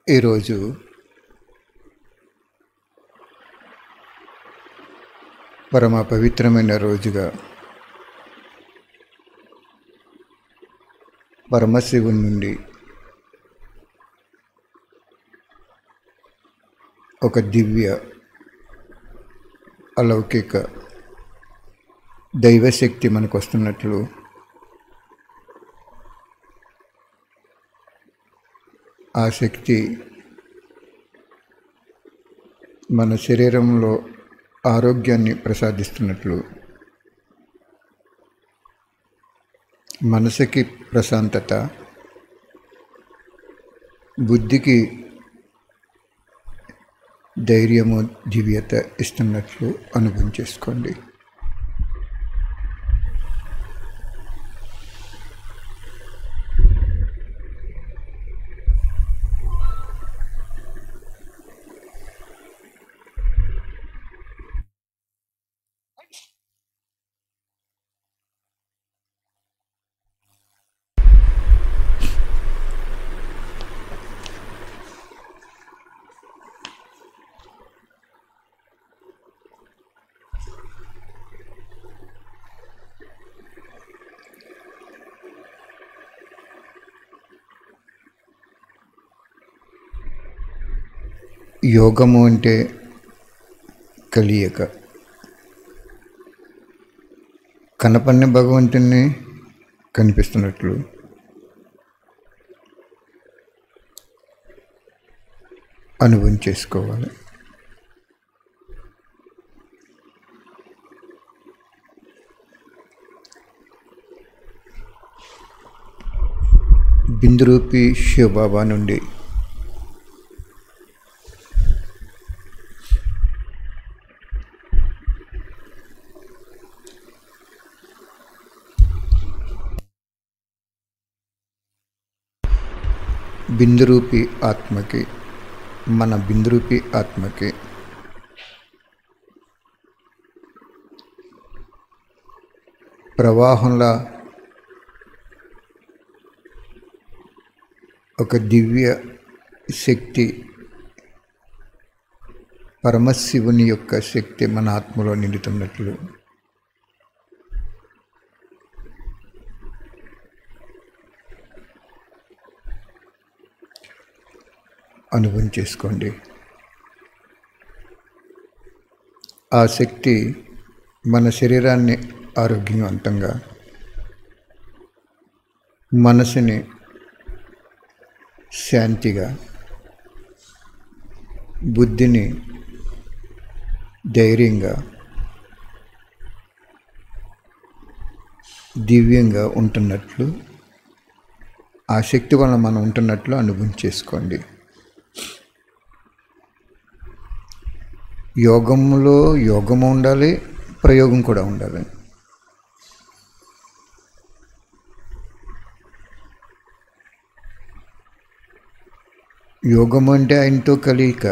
ఈరోజు పరమ పవిత్రమైన రోజుగా పరమశివుని నుండి ఒక దివ్య అలౌకిక దైవశక్తి మనకు వస్తున్నట్లు ఆ శక్తి మన శరీరంలో ఆరోగ్యాన్ని ప్రసాదిస్తున్నట్లు మనసుకి ప్రశాంతత బుద్ధికి ధైర్యము దివ్యత ఇస్తున్నట్లు అనుభవం చేసుకోండి యోగము అంటే కలియక కనపడిన భగవంతుని కనిపిస్తున్నట్లు అనుభవం చేసుకోవాలి బిందురూపి శివబాబా నుండి బిందురూపి ఆత్మకి మన బిందురూపి ఆత్మకి ప్రవాహంలా ఒక దివ్య శక్తి పరమశివుని యొక్క శక్తి మన ఆత్మలో నిండుతున్నట్లు అనుభవం చేసుకోండి ఆ శక్తి మన శరీరాన్ని ఆరోగ్యవంతంగా మనసుని శాంతిగా బుద్ధిని ధైర్యంగా దివ్యంగా ఉంటున్నట్లు ఆ శక్తి వలన మనం ఉంటున్నట్లు అనుభవం చేసుకోండి యోగంలో యోగము ఉండాలి ప్రయోగం కూడా ఉండాలి యోగం అంటే ఆయనతో కలియిక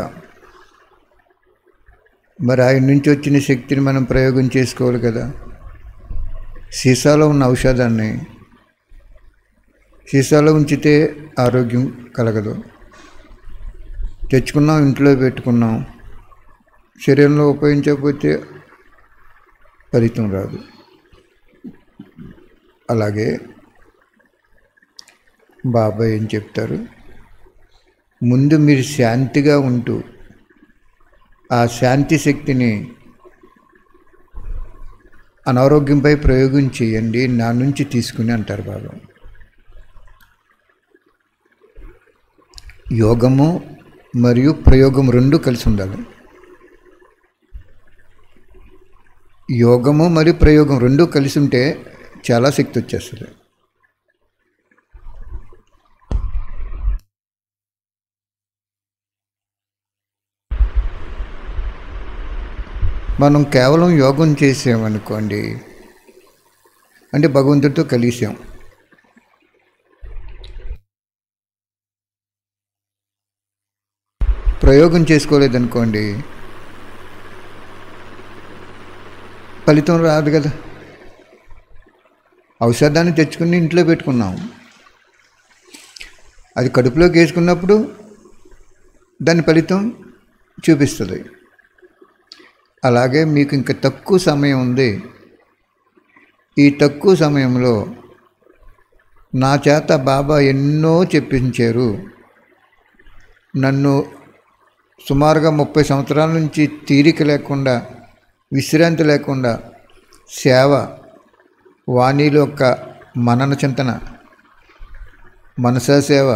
మరి ఆయన నుంచి వచ్చిన శక్తిని మనం ప్రయోగం చేసుకోవాలి కదా సీసాలో ఉన్న ఔషధాన్ని సీసాలో ఉంచితే ఆరోగ్యం కలగదు తెచ్చుకున్నాం ఇంట్లో పెట్టుకున్నాం శరీరంలో ఉపయోగించకపోతే ఫలితం రాదు అలాగే బాబాయ్ ఏం చెప్తారు ముందు మీరు శాంతిగా ఉంటూ ఆ శాంతి శక్తిని అనారోగ్యంపై ప్రయోగం చేయండి నా నుంచి తీసుకుని అంటారు బాబా యోగము మరియు ప్రయోగం రెండు కలిసి ఉండాలి యోగము మరియు ప్రయోగం రెండు కలిసి ఉంటే చాలా శక్తి వచ్చేస్తుంది మనం కేవలం యోగం చేసామనుకోండి అంటే భగవంతుడితో కలిసాం ప్రయోగం చేసుకోలేదనుకోండి ఫలితం రాదు కదా ఔషధాన్ని తెచ్చుకుని ఇంట్లో పెట్టుకున్నాం అది కడుపులోకి వేసుకున్నప్పుడు దాని ఫలితం చూపిస్తుంది అలాగే మీకు ఇంకా తక్కువ సమయం ఉంది ఈ తక్కువ సమయంలో నా చేత బాబా ఎన్నో చెప్పించారు నన్ను సుమారుగా ముప్పై సంవత్సరాల నుంచి తీరిక లేకుండా విశ్రాంతి లేకుండా సేవ వాణిలో యొక్క మనన చింతన మనసా సేవ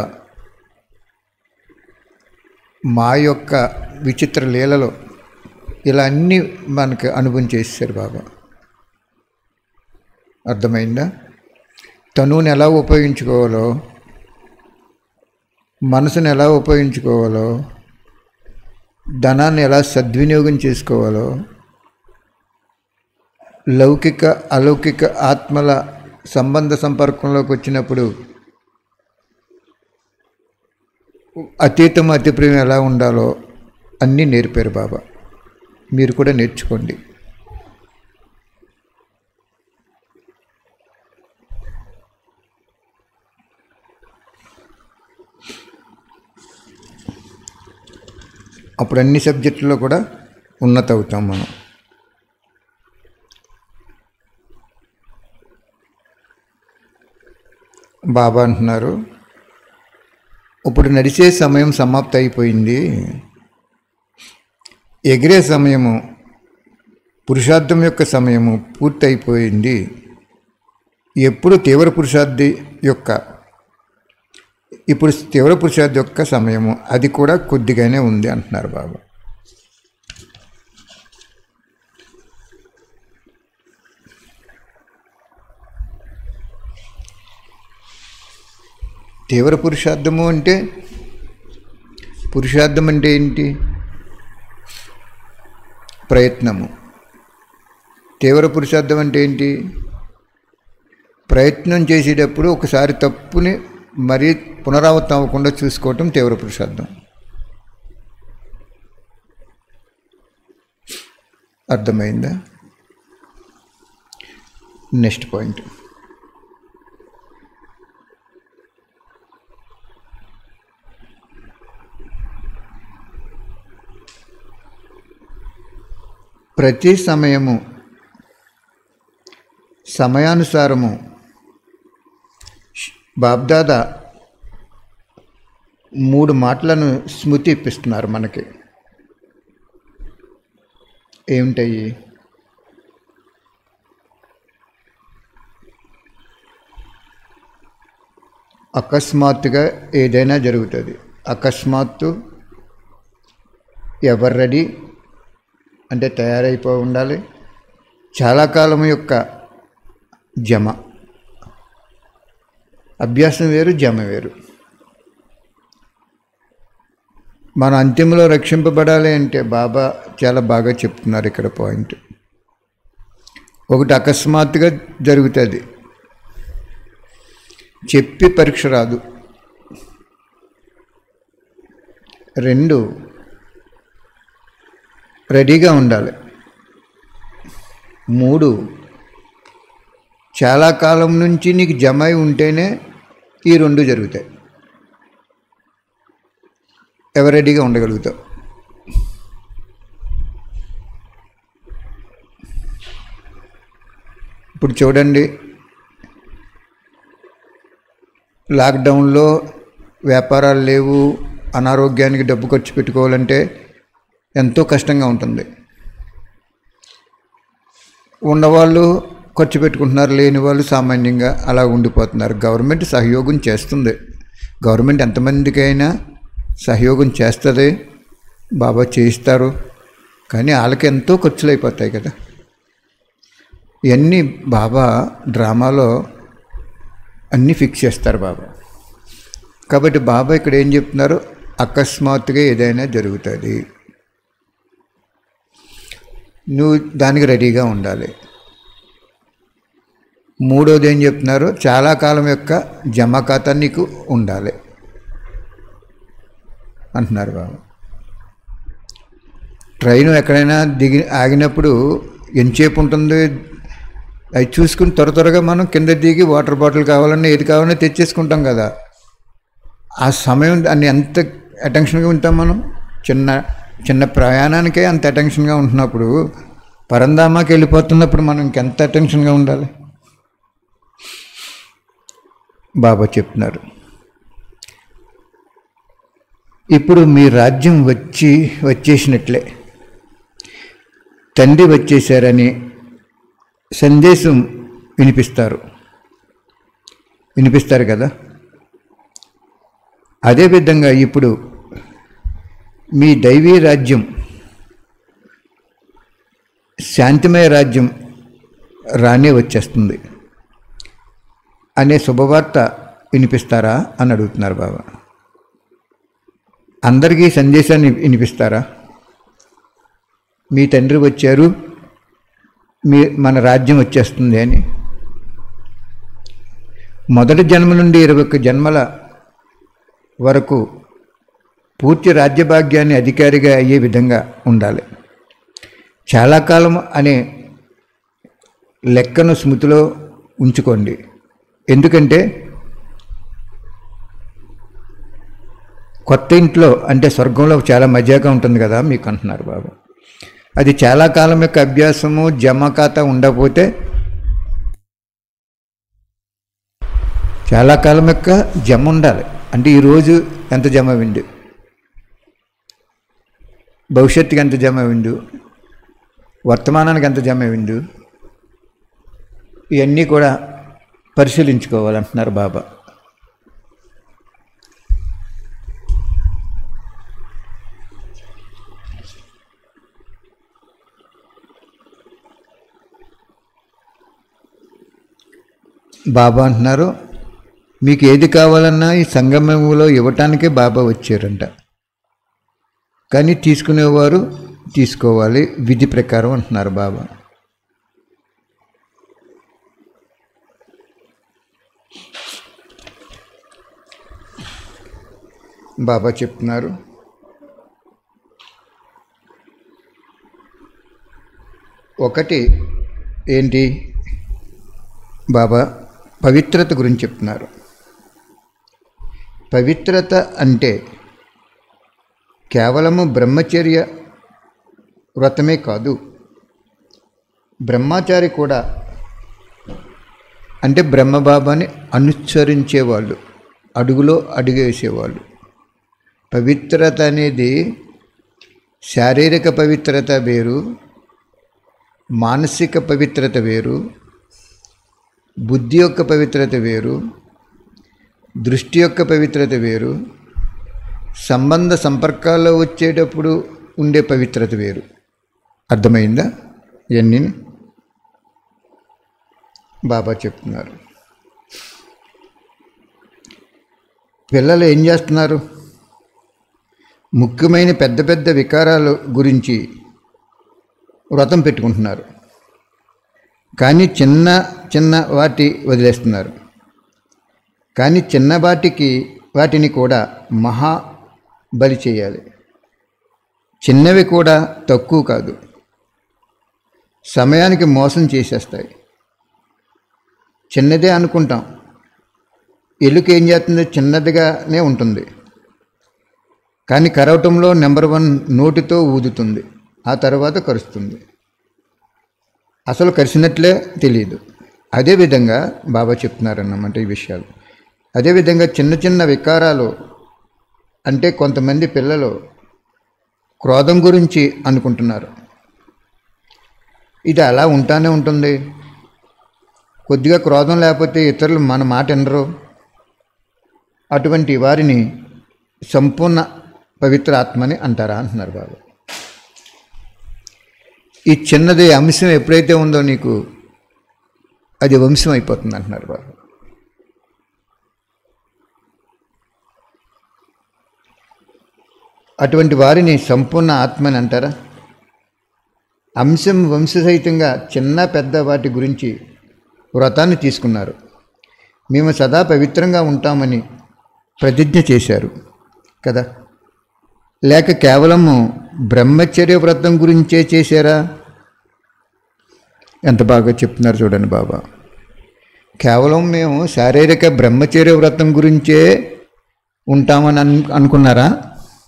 మా యొక్క విచిత్ర లీలలో ఇలా అన్నీ మనకి అనుభవం చేశారు బాబా అర్థమైందా తనువుని ఎలా ఉపయోగించుకోవాలో మనసుని ఎలా ఉపయోగించుకోవాలో ధనాన్ని ఎలా సద్వినియోగం చేసుకోవాలో లౌకిక అలౌకిక ఆత్మల సంబంధ సంపర్కంలోకి వచ్చినప్పుడు అతీతం అతిప్రియం ఎలా ఉండాలో అన్నీ నేర్పారు బాబా మీరు కూడా నేర్చుకోండి అప్పుడు అన్ని సబ్జెక్టుల్లో కూడా ఉన్నత అవుతాం మనం బాబా అంటున్నారు ఇప్పుడు నడిచే సమయం సమాప్తి అయిపోయింది ఎగిరే సమయము పురుషార్థం యొక్క సమయము పూర్తి అయిపోయింది ఎప్పుడు తీవ్ర పురుషార్థి యొక్క ఇప్పుడు తీవ్ర పురుషార్థి యొక్క సమయము అది కూడా కొద్దిగానే ఉంది అంటున్నారు బాబా తీవ్ర పురుషార్థము అంటే పురుషార్థం అంటే ఏంటి ప్రయత్నము తీవ్ర పురుషార్థం అంటే ఏంటి ప్రయత్నం చేసేటప్పుడు ఒకసారి తప్పుని మరీ పునరావృతం అవ్వకుండా చూసుకోవటం తీవ్ర పురుషార్థం అర్థమైందా నెక్స్ట్ పాయింట్ ప్రతి సమయము సమయానుసారము బాబ్దాదా మూడు మాటలను స్మృతి ఇప్పిస్తున్నారు మనకి ఏమిటయ్యి అకస్మాత్తుగా ఏదైనా జరుగుతుంది అకస్మాత్తు ఎవరు రెడీ అంటే తయారైపో ఉండాలి చాలా కాలం యొక్క జమ అభ్యాసం వేరు జమ వేరు మన అంతిమలో రక్షింపబడాలి అంటే బాబా చాలా బాగా చెప్తున్నారు ఇక్కడ పాయింట్ ఒకటి అకస్మాత్తుగా జరుగుతుంది చెప్పి పరీక్ష రాదు రెండు రెడీగా ఉండాలి మూడు చాలా కాలం నుంచి నీకు జమ అయి ఉంటేనే ఈ రెండు జరుగుతాయి ఎవరు రెడీగా ఉండగలుగుతావు ఇప్పుడు చూడండి లాక్డౌన్లో వ్యాపారాలు లేవు అనారోగ్యానికి డబ్బు ఖర్చు పెట్టుకోవాలంటే ఎంతో కష్టంగా ఉంటుంది ఉన్నవాళ్ళు ఖర్చు పెట్టుకుంటున్నారు లేని వాళ్ళు సామాన్యంగా అలా ఉండిపోతున్నారు గవర్నమెంట్ సహయోగం చేస్తుంది గవర్నమెంట్ ఎంతమందికైనా సహయోగం చేస్తుంది బాబా చేయిస్తారు కానీ వాళ్ళకి ఎంతో ఖర్చులు అయిపోతాయి కదా ఇవన్నీ బాబా డ్రామాలో అన్నీ ఫిక్స్ చేస్తారు బాబా కాబట్టి బాబా ఇక్కడ ఏం చెప్తున్నారు అకస్మాత్తుగా ఏదైనా జరుగుతుంది నువ్వు దానికి రెడీగా ఉండాలి మూడోది ఏం చెప్తున్నారు చాలా కాలం యొక్క జమ ఖాతా నీకు ఉండాలి అంటున్నారు బాబు ట్రైన్ ఎక్కడైనా దిగి ఆగినప్పుడు ఎంతసేపు ఉంటుంది అది చూసుకుని త్వర త్వరగా మనం కింద దిగి వాటర్ బాటిల్ కావాలన్నా ఏది కావాలన్నా తెచ్చేసుకుంటాం కదా ఆ సమయం దాన్ని ఎంత అటెన్షన్గా ఉంటాం మనం చిన్న చిన్న ప్రయాణానికే అంత అటెన్షన్గా ఉంటున్నప్పుడు పరంధామాకి వెళ్ళిపోతున్నప్పుడు మనం ఇంకెంత అటెన్షన్గా ఉండాలి బాబా చెప్తున్నారు ఇప్పుడు మీ రాజ్యం వచ్చి వచ్చేసినట్లే తండ్రి వచ్చేసారని సందేశం వినిపిస్తారు వినిపిస్తారు కదా అదేవిధంగా ఇప్పుడు మీ దైవీ రాజ్యం శాంతిమయ రాజ్యం రానే వచ్చేస్తుంది అనే శుభవార్త వినిపిస్తారా అని అడుగుతున్నారు బాబా అందరికీ సందేశాన్ని వినిపిస్తారా మీ తండ్రి వచ్చారు మీ మన రాజ్యం వచ్చేస్తుంది అని మొదటి జన్మ నుండి ఇరవై ఒక్క జన్మల వరకు పూర్తి రాజ్యభాగ్యాన్ని అధికారిగా అయ్యే విధంగా ఉండాలి చాలా కాలం అనే లెక్కను స్మృతిలో ఉంచుకోండి ఎందుకంటే కొత్త ఇంట్లో అంటే స్వర్గంలో చాలా మజాగా ఉంటుంది కదా మీకు అంటున్నారు బాబు అది చాలా కాలం యొక్క అభ్యాసము జమ ఖాతా ఉండకపోతే చాలా కాలం యొక్క జమ ఉండాలి అంటే ఈరోజు ఎంత జమ అయింది భవిష్యత్తుకి ఎంత జమ అయిండు వర్తమానానికి ఎంత జమ అయిండు ఇవన్నీ కూడా పరిశీలించుకోవాలంటున్నారు బాబా బాబా అంటున్నారు మీకు ఏది కావాలన్నా ఈ సంగమంలో ఇవ్వటానికే బాబా వచ్చారంట కానీ తీసుకునేవారు తీసుకోవాలి విధి ప్రకారం అంటున్నారు బాబా బాబా చెప్తున్నారు ఒకటి ఏంటి బాబా పవిత్రత గురించి చెప్తున్నారు పవిత్రత అంటే కేవలము బ్రహ్మచర్య వ్రతమే కాదు బ్రహ్మచారి కూడా అంటే బ్రహ్మబాబాని అనుసరించేవాళ్ళు అడుగులో అడుగేసేవాళ్ళు పవిత్రత అనేది శారీరక పవిత్రత వేరు మానసిక పవిత్రత వేరు బుద్ధి యొక్క పవిత్రత వేరు దృష్టి యొక్క పవిత్రత వేరు సంబంధ సంపర్కాల్లో వచ్చేటప్పుడు ఉండే పవిత్రత వేరు అర్థమైందా ఇవన్నీ బాబా చెప్తున్నారు పిల్లలు ఏం చేస్తున్నారు ముఖ్యమైన పెద్ద పెద్ద వికారాల గురించి వ్రతం పెట్టుకుంటున్నారు కానీ చిన్న చిన్న వాటి వదిలేస్తున్నారు కానీ చిన్న వాటికి వాటిని కూడా మహా బలి చేయాలి చిన్నవి కూడా తక్కువ కాదు సమయానికి మోసం చేసేస్తాయి చిన్నదే అనుకుంటాం ఎలుక ఏం చేస్తుంది చిన్నదిగానే ఉంటుంది కానీ కరవటంలో నెంబర్ వన్ నోటితో ఊదుతుంది ఆ తర్వాత కరుస్తుంది అసలు కరిసినట్లే తెలియదు అదేవిధంగా బాబా చెప్తున్నారన్నమాట ఈ విషయాలు అదేవిధంగా చిన్న చిన్న వికారాలు అంటే కొంతమంది పిల్లలు క్రోధం గురించి అనుకుంటున్నారు ఇది అలా ఉంటానే ఉంటుంది కొద్దిగా క్రోధం లేకపోతే ఇతరులు మన మాట వినరు అటువంటి వారిని సంపూర్ణ పవిత్ర ఆత్మని అంటారా అంటున్నారు బాబు ఈ చిన్నది అంశం ఎప్పుడైతే ఉందో నీకు అది వంశం అయిపోతుంది అంటున్నారు బాబు అటువంటి వారిని సంపూర్ణ ఆత్మని అంటారా అంశం వంశసహితంగా చిన్న పెద్ద వాటి గురించి వ్రతాన్ని తీసుకున్నారు మేము సదా పవిత్రంగా ఉంటామని ప్రతిజ్ఞ చేశారు కదా లేక కేవలము బ్రహ్మచర్య వ్రతం గురించే చేశారా ఎంత బాగా చెప్తున్నారు చూడండి బాబా కేవలం మేము శారీరక బ్రహ్మచర్య వ్రతం గురించే ఉంటామని అను అనుకున్నారా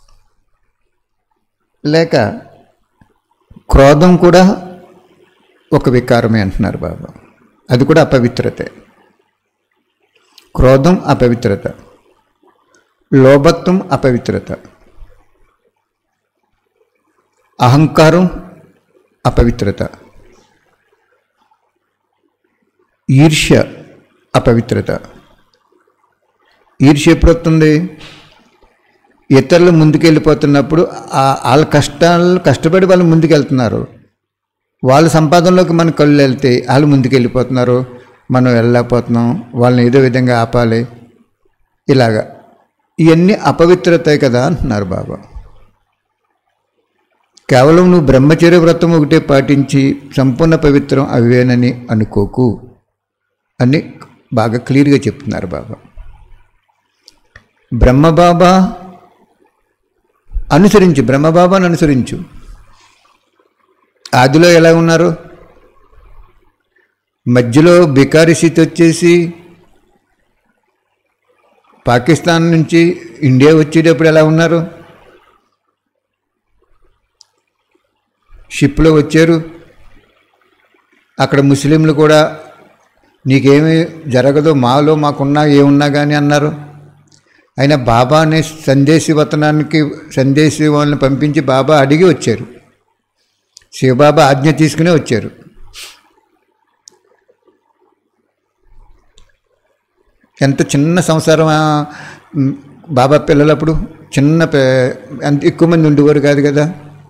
లేక క్రోధం కూడా ఒక వికారమే అంటున్నారు బాబా అది కూడా అపవిత్రతే క్రోధం అపవిత్రత లోభత్వం అపవిత్రత అహంకారం అపవిత్రత ఈర్ష్య అపవిత్రత ఈర్ష్య ఎప్పుడు వస్తుంది ఇతరులు ముందుకెళ్ళిపోతున్నప్పుడు ఆ- వాళ్ళ కష్టాలు కష్టపడి వాళ్ళు ముందుకెళ్తున్నారు వాళ్ళ సంపాదనలోకి మన కళ్ళు వెళ్తే వాళ్ళు ముందుకెళ్ళిపోతున్నారు మనం వెళ్ళలేకపోతున్నాం వాళ్ళని ఏదో విధంగా ఆపాలి ఇలాగా ఇవన్నీ అపవిత్రతే కదా అంటున్నారు బాబా కేవలం నువ్వు బ్రహ్మచర్య వ్రతం ఒకటే పాటించి సంపూర్ణ పవిత్రం అవేనని అనుకోకు అని బాగా క్లియర్గా చెప్తున్నారు బాబా బ్రహ్మబాబా అనుసరించు బ్రహ్మబాబాను అనుసరించు ఆదిలో ఎలా ఉన్నారు మధ్యలో బికారి స్థితి వచ్చేసి పాకిస్తాన్ నుంచి ఇండియా వచ్చేటప్పుడు ఎలా ఉన్నారు షిప్లో వచ్చారు అక్కడ ముస్లింలు కూడా నీకేమీ జరగదు మాలో మాకున్నా ఏమున్నా కానీ అన్నారు అయినా బాబాని సందేశీ వతనానికి సందేశీ వాళ్ళని పంపించి బాబా అడిగి వచ్చారు శివబాబా ఆజ్ఞ తీసుకునే వచ్చారు ఎంత చిన్న సంసారం ఆ, మ్, బాబా పిల్లలప్పుడు చిన్న పే- ఎంత ఎక్కువ మంది ఉండేవారు కాదు కదా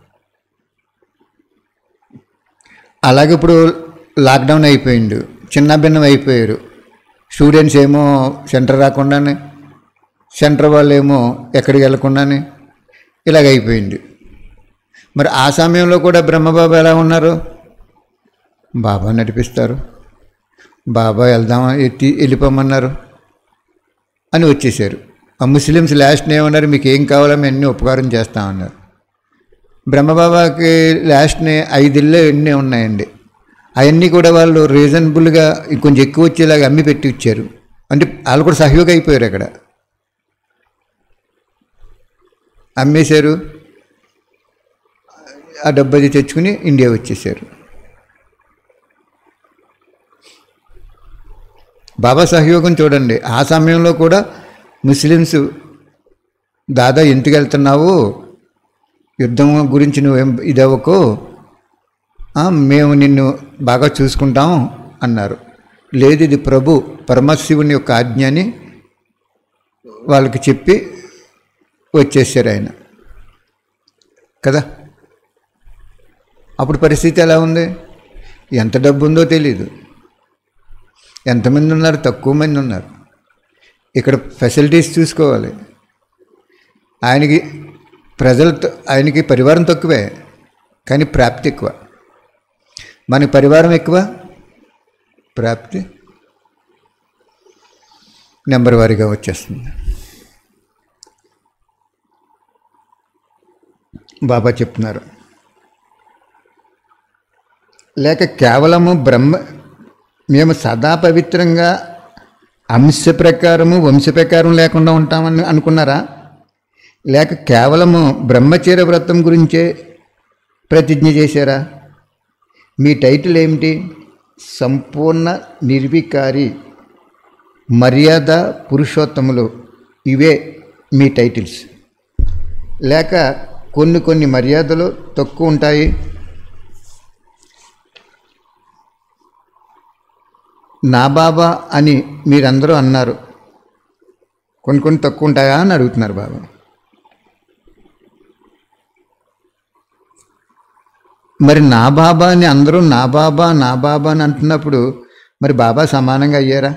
అలాగే ఇప్పుడు లాక్డౌన్ అయిపోయిండు చిన్న భిన్నం అయిపోయారు స్టూడెంట్స్ ఏమో సెంటర్ రాకుండానే సెంటర్ వాళ్ళు ఏమో ఎక్కడికి వెళ్ళకుండానే ఇలాగ అయిపోయింది మరి ఆ సమయంలో కూడా బ్రహ్మబాబా ఎలా ఉన్నారు బాబా నడిపిస్తారు బాబా వెళ్దాం ఎత్తి వెళ్ళిపోమన్నారు అని వచ్చేసారు ఆ ముస్లిమ్స్ లాస్ట్ని ఏమన్నారు మీకు ఏం కావాలో మేము అన్ని ఉపకారం చేస్తామన్నారు బ్రహ్మబాబాకి లాస్ట్ని ఐదు ఇళ్ళు ఎన్ని ఉన్నాయండి అవన్నీ కూడా వాళ్ళు రీజనబుల్గా కొంచెం ఎక్కువ వచ్చేలాగా అమ్మి పెట్టి ఇచ్చారు అంటే వాళ్ళు కూడా సహయోగం అయిపోయారు అక్కడ అమ్మేశారు ఆ డబ్బు అది తెచ్చుకుని ఇండియా వచ్చేసారు బాబా సహయోగం చూడండి ఆ సమయంలో కూడా ముస్లిమ్స్ దాదా ఎందుకు వెళ్తున్నావు యుద్ధం గురించి నువ్వేం ఇదవ్వకు ఆ, మేము నిన్ను బాగా చూసుకుంటాం అన్నారు లేదు ఇది ప్రభు పరమశివుని యొక్క ఆజ్ఞ అని వాళ్ళకి చెప్పి వచ్చేసారు ఆయన కదా అప్పుడు పరిస్థితి ఎలా ఉంది ఎంత డబ్బు ఉందో తెలీదు ఎంతమంది ఉన్నారు తక్కువ మంది ఉన్నారు ఇక్కడ ఫెసిలిటీస్ చూసుకోవాలి ఆయనకి ప్రజలు త- ఆయనకి పరివారం తక్కువే కానీ ప్రాప్తి ఎక్కువ మనకి పరివారం ఎక్కువ ప్రాప్తి నెంబర్ వారీగా వచ్చేస్తుంది బాబా చెప్తున్నారు లేక కేవలము బ్రహ్మ మేము సదా పవిత్రంగా అంశ ప్రకారము వంశ ప్రకారం లేకుండా ఉంటామని అనుకున్నారా లేక కేవలము బ్రహ్మచర్య వ్రతం గురించే ప్రతిజ్ఞ చేశారా మీ టైటిల్ ఏమిటి సంపూర్ణ నిర్వికారి మర్యాద పురుషోత్తములు ఇవే మీ టైటిల్స్ లేక కొన్ని కొన్ని మర్యాదలు తక్కువ ఉంటాయి నా బాబా అని మీరందరూ అన్నారు కొన్ని కొన్ని తక్కువ ఉంటాయా అని అడుగుతున్నారు బాబా మరి నా బాబా అని అందరూ నా బాబా నా బాబా అని అంటున్నప్పుడు మరి బాబా సమానంగా అయ్యారా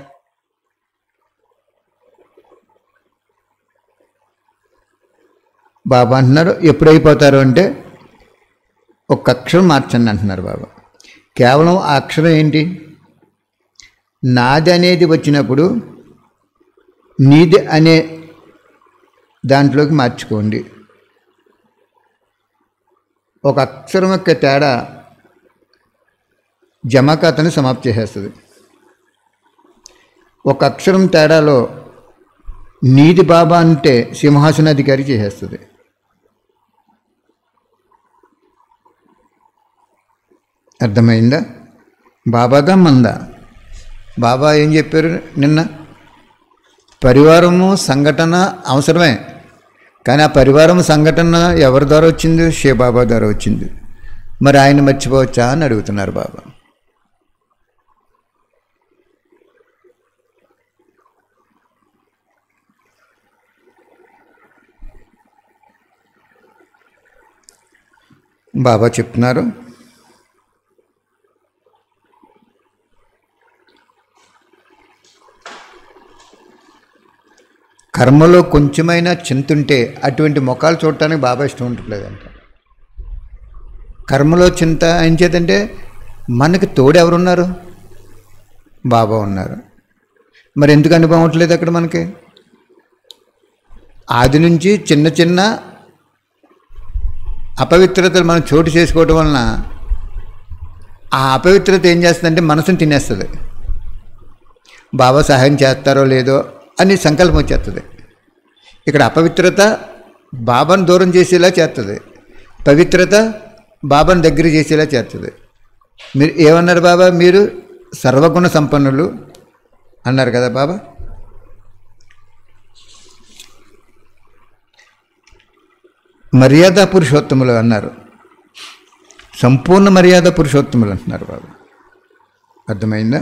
బాబా అంటున్నారు ఎప్పుడైపోతారు అంటే ఒక అక్షరం మార్చండి అంటున్నారు బాబా కేవలం ఆ అక్షరం ఏంటి నాది అనేది వచ్చినప్పుడు నీది అనే దాంట్లోకి మార్చుకోండి ఒక అక్షరం యొక్క తేడా జమాఖాతని సమాప్తి చేసేస్తుంది ఒక అక్షరం తేడాలో నీది బాబా అంటే సింహాసనాధికారి చేసేస్తుంది అర్థమైందా బాబాగా మందా బాబా ఏం చెప్పారు నిన్న పరివారము సంఘటన అవసరమే కానీ ఆ పరివారం సంఘటన ఎవరి ద్వారా వచ్చింది షే బాబా ద్వారా వచ్చింది మరి ఆయన మర్చిపోవచ్చా అని అడుగుతున్నారు బాబా బాబా చెప్తున్నారు కర్మలో కొంచెమైనా చింతుంటే అటువంటి ముఖాలు చూడటానికి బాబా ఇష్టం ఉండట్లేదంట కర్మలో చింత ఏం చేతంటే మనకి తోడు ఎవరున్నారు బాబా ఉన్నారు మరి ఎందుకు అనుభవం అవ్వట్లేదు అక్కడ మనకి ఆది నుంచి చిన్న చిన్న అపవిత్రతలు మనం చోటు చేసుకోవటం వలన ఆ అపవిత్రత ఏం చేస్తుందంటే మనసుని తినేస్తుంది బాబా సహాయం చేస్తారో లేదో అని సంకల్పం వచ్చేస్తుంది ఇక్కడ అపవిత్రత బాబాను దూరం చేసేలా చేస్తుంది పవిత్రత బాబాను దగ్గర చేసేలా చేస్తుంది మీరు ఏమన్నారు బాబా మీరు సర్వగుణ సంపన్నులు అన్నారు కదా బాబా మర్యాద పురుషోత్తములు అన్నారు సంపూర్ణ మర్యాద పురుషోత్తములు అంటున్నారు బాబా అర్థమైందా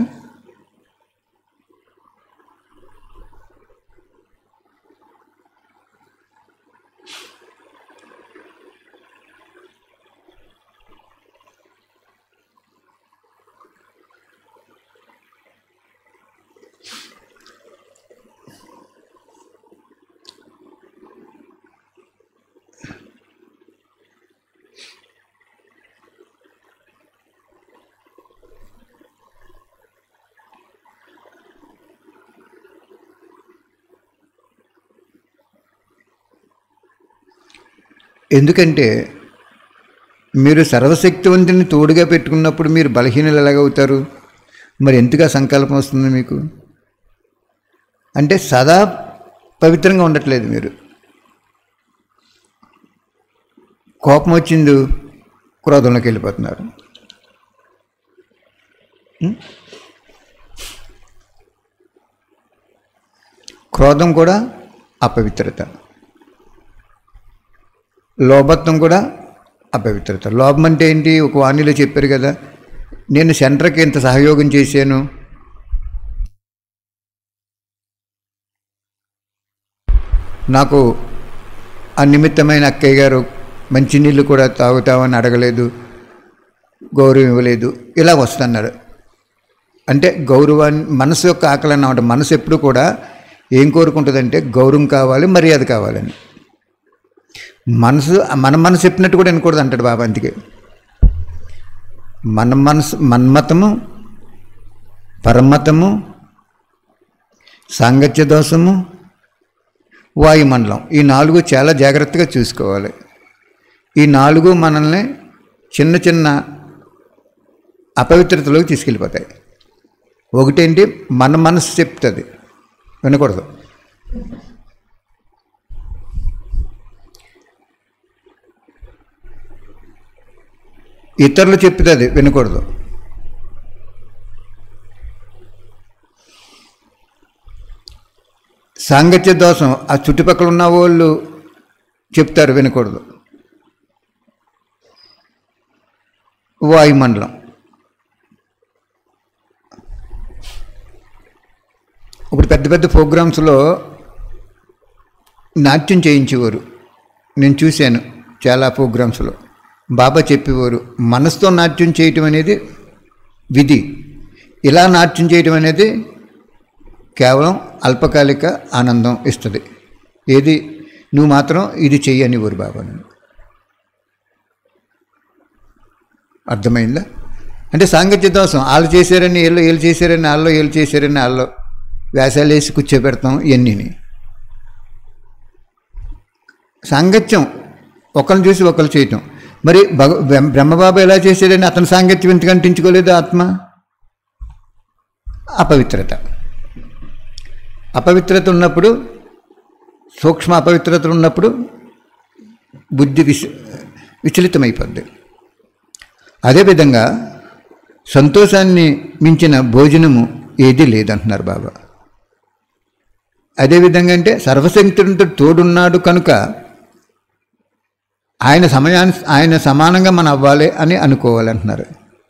ఎందుకంటే మీరు సర్వశక్తివంతుని తోడుగా పెట్టుకున్నప్పుడు మీరు బలహీనలు ఎలాగవుతారు మరి ఎందుకు ఆ సంకల్పం వస్తుంది మీకు అంటే సదా పవిత్రంగా ఉండట్లేదు మీరు కోపం వచ్చింది క్రోధంలోకి వెళ్ళిపోతున్నారు ఉం? క్రోధం కూడా అపవిత్రత లోభత్వం కూడా అపవిత్రత లోభం అంటే ఏంటి ఒక వాణిలో చెప్పారు కదా నేను సెంటర్కి ఇంత సహయోగం చేశాను నాకు అనిమిత్తమైన అక్కయ్య గారు మంచినీళ్ళు కూడా తాగుతామని అడగలేదు గౌరవం ఇవ్వలేదు ఇలా వస్తున్నారు అంటే గౌరవాన్ని మనసు యొక్క ఆకలి అన్నమాట మనసు ఎప్పుడు కూడా ఏం కోరుకుంటుందంటే గౌరవం కావాలి మర్యాద కావాలని మనసు మన మనసు చెప్పినట్టు కూడా వినకూడదు అంటాడు బాబా అందుకే మన మనసు మన్మతము పరమతము సాంగత్య దోషము వాయుమండలం ఈ నాలుగు చాలా జాగ్రత్తగా చూసుకోవాలి ఈ నాలుగు మనల్ని చిన్న చిన్న అపవిత్రతలోకి తీసుకెళ్ళిపోతాయి ఒకటేంటి మన మనసు చెప్తుంది వినకూడదు ఇతరులు చెప్తుంది వినకూడదు సాంగత్య దోషం ఆ చుట్టుపక్కల ఉన్న వాళ్ళు చెప్తారు వినకూడదు వాయుమండలం ఇప్పుడు పెద్ద పెద్ద ప్రోగ్రామ్స్లో నాట్యం చేయించేవారు నేను చూశాను చాలా ప్రోగ్రామ్స్లో బాబా చెప్పేవారు మనసుతో నాట్యం చేయటం అనేది విధి ఇలా నాట్యం చేయటం అనేది కేవలం అల్పకాలిక ఆనందం ఇస్తుంది ఏది నువ్వు మాత్రం ఇది చెయ్యని ఊరు బాబా నన్ను అర్థమైందా అంటే సాంగత్య దోషం వాళ్ళు చేశారని వీళ్ళు వీళ్ళు చేశారని వాళ్ళు వీళ్ళు చేశారని వాళ్ళు వేషాలు వేసి కూర్చోబెడతాం ఇవన్నీని సాంగత్యం ఒకరిని చూసి ఒకరు చేయటం మరి భగ బ్రహ్మ- బ్రహ్మబాబు ఎలా చేశాడని అతని సాంగత్యం ఎందుకు అంటించుకోలేదు ఆత్మ అపవిత్రత అపవిత్రత ఉన్నప్పుడు సూక్ష్మ అపవిత్రత ఉన్నప్పుడు బుద్ధి విచ విచలితమైపోద్ది అదేవిధంగా సంతోషాన్ని మించిన భోజనము ఏదీ లేదంటున్నారు బాబా అదేవిధంగా అంటే సర్వశక్తుడితో తోడున్నాడు కనుక ఆయన సమయాన్ని ఆయన సమానంగా మనం అవ్వాలి అని అనుకోవాలి అంటున్నారు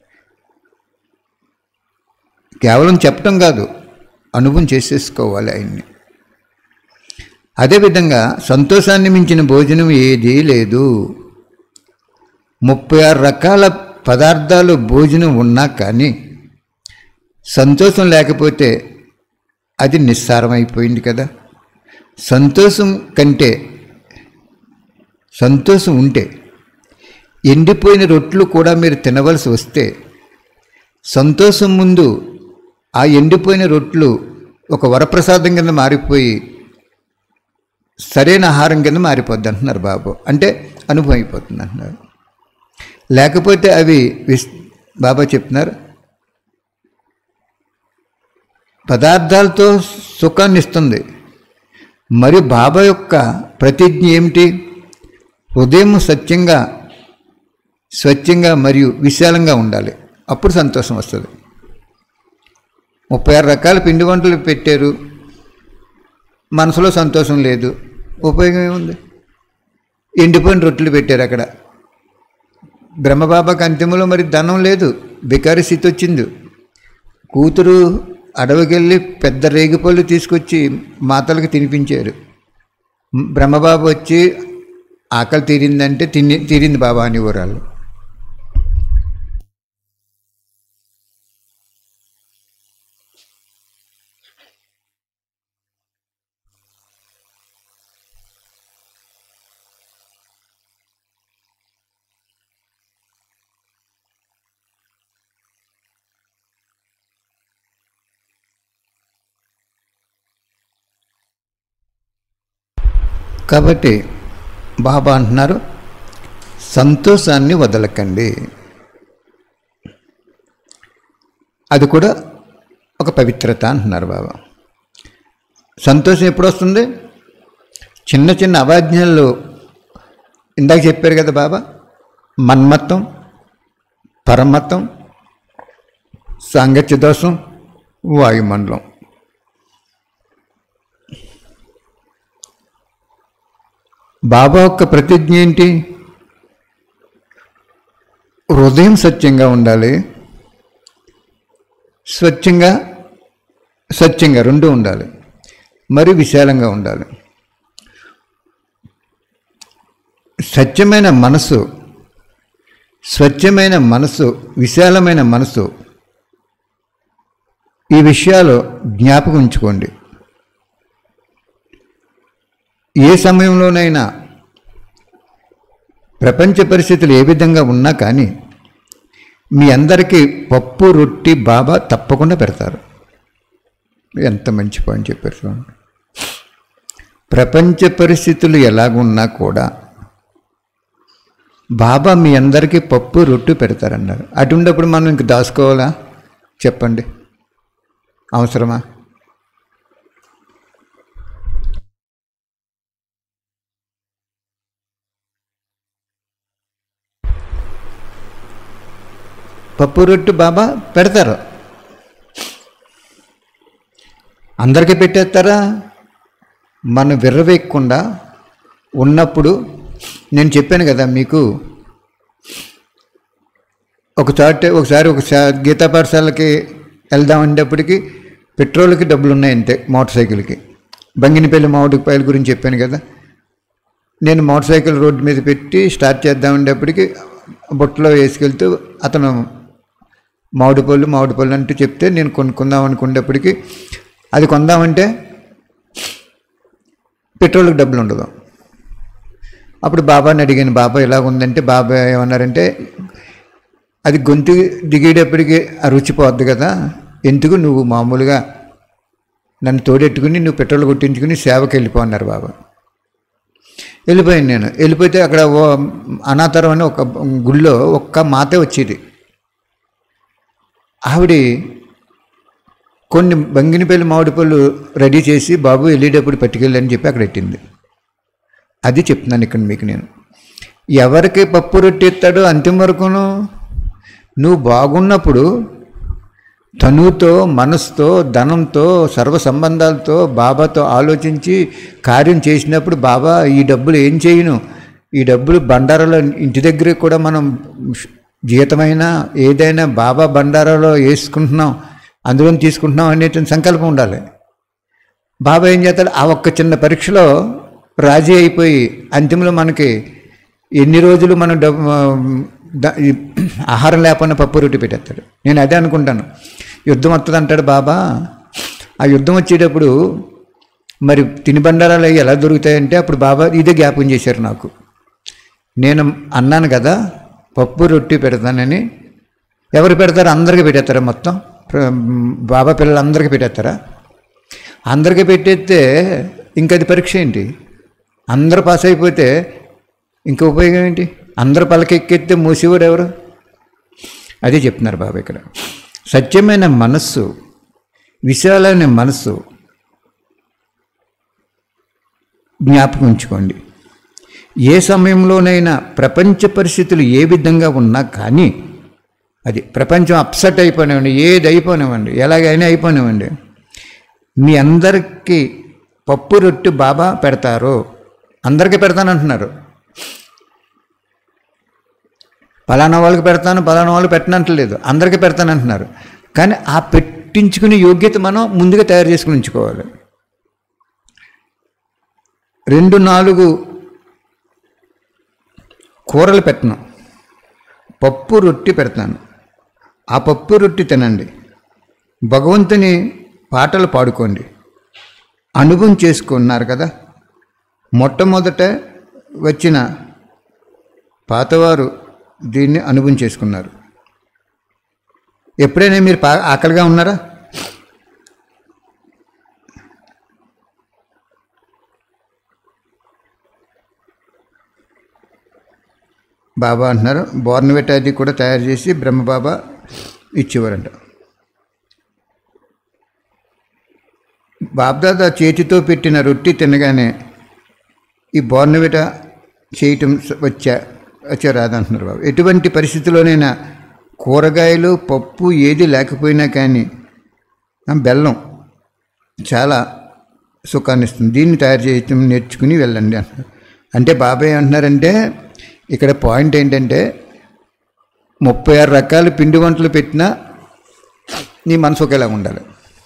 కేవలం చెప్పటం కాదు అనుభవం చేసేసుకోవాలి ఆయన్ని అదేవిధంగా సంతోషాన్ని మించిన భోజనం ఏదీ లేదు ముప్పై ఆరు రకాల పదార్థాలు భోజనం ఉన్నా కానీ సంతోషం లేకపోతే అది నిస్సారమైపోయింది కదా సంతోషం కంటే సంతోషం ఉంటే ఎండిపోయిన రొట్లు కూడా మీరు తినవలసి వస్తే సంతోషం ముందు ఆ ఎండిపోయిన రొట్లు ఒక వరప్రసాదం కింద మారిపోయి సరైన ఆహారం కింద మారిపోద్ది అంటున్నారు బాబు అంటే అనుభవం అయిపోతుంది అంటున్నారు లేకపోతే అవి విస్ బాబా చెప్తున్నారు పదార్థాలతో సుఖాన్ని ఇస్తుంది మరి బాబా యొక్క ప్రతిజ్ఞ ఏమిటి హృదయం సత్యంగా స్వచ్ఛంగా మరియు విశాలంగా ఉండాలి అప్పుడు సంతోషం వస్తుంది ముప్పై ఆరు రకాల పిండి వంటలు పెట్టారు మనసులో సంతోషం లేదు ఉపయోగం ఏముంది ఎండిపోయిన రొట్టెలు పెట్టారు అక్కడ బ్రహ్మబాబాకి అంతిమంలో మరి ధనం లేదు బికారి స్థితి వచ్చింది కూతురు అడవికెళ్ళి పెద్ద రేగిపళ్ళు తీసుకొచ్చి మాతలకు తినిపించారు బ్రహ్మబాబు వచ్చి ఆకలి తీరిందంటే తిని తీరింది బాబా అని ఊరాళ్ళు కాబట్టి బాబా అంటున్నారు సంతోషాన్ని వదలకండి అది కూడా ఒక పవిత్రత అంటున్నారు బాబా సంతోషం ఎప్పుడు వస్తుంది చిన్న చిన్న అవాజ్ఞలు ఇందాక చెప్పారు కదా బాబా మన్మత్తం పరమత్తం సాంగత్య దోషం వాయుమండలం బాబా యొక్క ప్రతిజ్ఞ ఏంటి హృదయం సత్యంగా ఉండాలి స్వచ్ఛంగా సత్యంగా రెండు ఉండాలి మరి విశాలంగా ఉండాలి సత్యమైన మనసు స్వచ్ఛమైన మనసు విశాలమైన మనసు ఈ విషయాలు జ్ఞాపకం ఉంచుకోండి ఏ సమయంలోనైనా ప్రపంచ పరిస్థితులు ఏ విధంగా ఉన్నా కానీ మీ అందరికీ పప్పు రొట్టి బాబా తప్పకుండా పెడతారు ఎంత మంచి పాయింట్ చెప్పారు చూడండి ప్రపంచ పరిస్థితులు ఎలాగున్నా కూడా బాబా మీ అందరికీ పప్పు రొట్టు పెడతారన్నారు అటుండప్పుడు మనం ఇంక దాచుకోవాలా చెప్పండి అవసరమా పప్పు రొట్టు బాబా పెడతారు అందరికీ పెట్టేస్తారా మనం విర్రవేయకుండా ఉన్నప్పుడు నేను చెప్పాను కదా మీకు ఒకసారి ఒకసారి ఒక గీతా పాఠశాలకి వెళ్దామనేటప్పటికి పెట్రోల్కి డబ్బులు ఉన్నాయి అంతే మోటార్ సైకిల్కి బంగినపల్లి మామిడికాయల గురించి చెప్పాను కదా నేను మోటార్ సైకిల్ రోడ్డు మీద పెట్టి స్టార్ట్ చేద్దామనేటప్పటికి బుట్టలో వేసుకెళ్తూ అతను మామిడి పళ్ళు మామిడి పళ్ళు అంటూ చెప్తే నేను కొనుక్కుందాం అనుకునేటప్పటికి అది కొందామంటే పెట్రోల్కి డబ్బులు ఉండదు అప్పుడు బాబాని అడిగాను బాబా ఎలాగ ఉందంటే బాబా ఏమన్నారంటే అది గొంతు దిగేటప్పటికి ఆ రుచి పోద్ది కదా ఎందుకు నువ్వు మామూలుగా నన్ను తోడెట్టుకుని నువ్వు పెట్రోల్ కొట్టించుకుని సేవకి వెళ్ళిపో అన్నారు బాబా వెళ్ళిపోయాను నేను వెళ్ళిపోతే అక్కడ ఓ అనాథరం అని ఒక గుళ్ళో ఒక్క మాతే వచ్చేది ఆవిడ కొన్ని బంగినపల్లి మామిడి పళ్ళు రెడీ చేసి బాబు వెళ్ళేటప్పుడు పట్టుకెళ్ళని చెప్పి అక్కడ పెట్టింది అది చెప్తున్నాను ఇక్కడ మీకు నేను ఎవరికి పప్పు రొట్టి ఇస్తాడో అంతిమ వరకును నువ్వు బాగున్నప్పుడు తనుతో మనసుతో ధనంతో సర్వ సంబంధాలతో బాబాతో ఆలోచించి కార్యం చేసినప్పుడు బాబా ఈ డబ్బులు ఏం చేయను ఈ డబ్బులు బండారాలో ఇంటి దగ్గర కూడా మనం జీతమైనా ఏదైనా బాబా బండారాలో వేసుకుంటున్నాం అందులో తీసుకుంటున్నాం అనేటువంటి సంకల్పం ఉండాలి బాబా ఏం చేస్తాడు ఆ ఒక్క చిన్న పరీక్షలో రాజీ అయిపోయి అంతిమలో మనకి ఎన్ని రోజులు మనం డబ్బు ద- ఈ ఆహారం లేకపోయినా పప్పు రొట్టి పెట్టేస్తాడు నేను అదే అనుకుంటాను యుద్ధం వస్తుంది అంటాడు బాబా ఆ యుద్ధం వచ్చేటప్పుడు మరి తినుబండారాలు అవి ఎలా దొరుకుతాయంటే అప్పుడు బాబా ఇదే జ్ఞాపకం చేశారు నాకు నేను అన్నాను కదా పప్పు రొట్టి పెడతానని ఎవరు పెడతారు అందరికీ పెట్టేస్తారా మొత్తం ప్ర- బాబా పిల్లలందరికీ పెట్టేస్తారా అందరికీ పెట్టేస్తే ఇంకా అది పరీక్ష ఏంటి అందరూ పాస్ అయిపోతే ఇంకా ఉపయోగం ఏంటి అందరు పలకెక్కెత్తే మూసేవాడు ఎవరు అదే చెప్తున్నారు బాబా ఇక్కడ సత్యమైన మనస్సు విశాలమైన మనస్సు జ్ఞాపకం ఉంచుకోండి ఏ సమయంలోనైనా ప్రపంచ పరిస్థితులు ఏ విధంగా ఉన్నా కానీ అది ప్రపంచం అప్సెట్ అయిపోనివ్వండి ఏది అయిపోనివ్వండి ఎలాగైనా అయిపోనివ్వండి మీ అందరికీ పప్పు రొట్టె బాబా పెడతారు అందరికీ పెడతానంటున్నారు పలానా వాళ్ళకి పెడతాను పలానా వాళ్ళు పెట్టనంటలేదు అందరికీ పెడతానంటున్నారు కానీ ఆ పెట్టించుకునే యోగ్యత మనం ముందుగా తయారు చేసుకుని ఉంచుకోవాలి రెండు నాలుగు కూరలు పెట్టను పప్పు రొట్టి పెడతాను ఆ పప్పు రొట్టి తినండి భగవంతుని పాటలు పాడుకోండి అనుభవం చేసుకున్నారు కదా మొట్టమొదట వచ్చిన పాతవారు దీన్ని అనుభవం చేసుకున్నారు ఎప్పుడైనా మీరు పా ఆకలిగా ఉన్నారా బాబా అంటున్నారు బోర్నవెట్ అది కూడా తయారు చేసి బ్రహ్మబాబా ఇచ్చేవారంట బాబ్దాదా చేతితో పెట్టిన రొట్టి తినగానే ఈ బోర్నవిట చేయటం స- వచ్చా వచ్చా రాదంటున్నారు బాబు ఎటువంటి పరిస్థితిలోనైనా కూరగాయలు పప్పు ఏది లేకపోయినా కానీ ఆ బెల్లం చాలా సుఖాన్ని ఇస్తుంది దీన్ని తయారు చేయటం నేర్చుకుని వెళ్ళండి అంటున్నారు అంటే బాబాయ్ అంటున్నారంటే ఇక్కడ పాయింట్ ఏంటంటే ముప్పై ఆరు రకాల పిండి వంటలు పెట్టినా నీ మనసు ఒకేలా ఉండాలి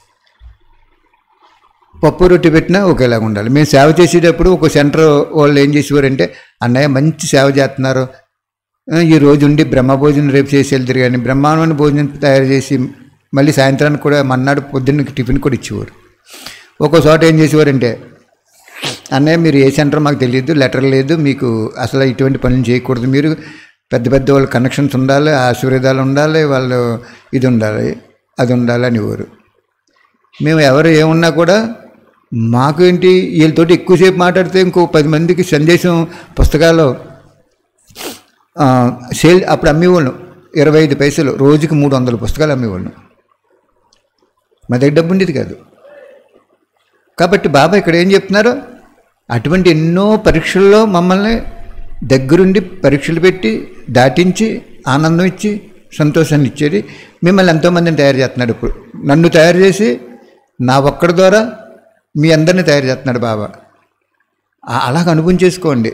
పప్పు రొట్టి పెట్టినా ఒకేలాగా ఉండాలి మేము సేవ చేసేటప్పుడు ఒక సెంటర్ వాళ్ళు ఏం చేసేవారంటే అన్నయ్య మంచి సేవ చేస్తున్నారు ఆ, ఈ రోజు ఉండి బ్రహ్మ భోజనం రేపు చేసి వెళ్తారు కానీ బ్రహ్మాండమైన భోజనం తయారు చేసి మళ్ళీ సాయంత్రానికి కూడా మన్నాడు పొద్దున్న టిఫిన్ కూడా ఇచ్చేవారు ఒక్కో చోట ఏం చేసేవారంటే అన్నయ్య మీరు ఏ సెంటర్ మాకు తెలియదు లెటర్ లేదు మీకు అసలు ఇటువంటి పనులు చేయకూడదు మీరు పెద్ద పెద్ద వాళ్ళ కనెక్షన్స్ ఉండాలి ఆశీర్వాదాలు ఉండాలి వాళ్ళు ఇది ఉండాలి అది ఉండాలి అనేవారు మేము ఎవరు ఏమున్నా కూడా మాకు ఏంటి వీళ్ళతోటి ఎక్కువసేపు మాట్లాడితే ఇంకో పది మందికి సందేశం పుస్తకాలు ఆ, సేల్ అప్పుడు అమ్మేవాళ్ళం ఇరవై ఐదు పైసలు రోజుకి మూడు వందల పుస్తకాలు అమ్మేవాళ్ళం మా దగ్గర డబ్బు ఉండేది కాదు కాబట్టి బాబా ఇక్కడ ఏం చెప్తున్నారు అటువంటి ఎన్నో పరీక్షల్లో మమ్మల్ని దగ్గరుండి పరీక్షలు పెట్టి దాటించి ఆనందం ఇచ్చి సంతోషాన్ని ఇచ్చేది మిమ్మల్ని ఎంతోమందిని తయారు చేస్తున్నాడు ఇప్పుడు నన్ను తయారు చేసి నా ఒక్కడి ద్వారా మీ అందరిని తయారు చేస్తున్నాడు బాబా ఆ- అలాగ అనుభవం చేసుకోండి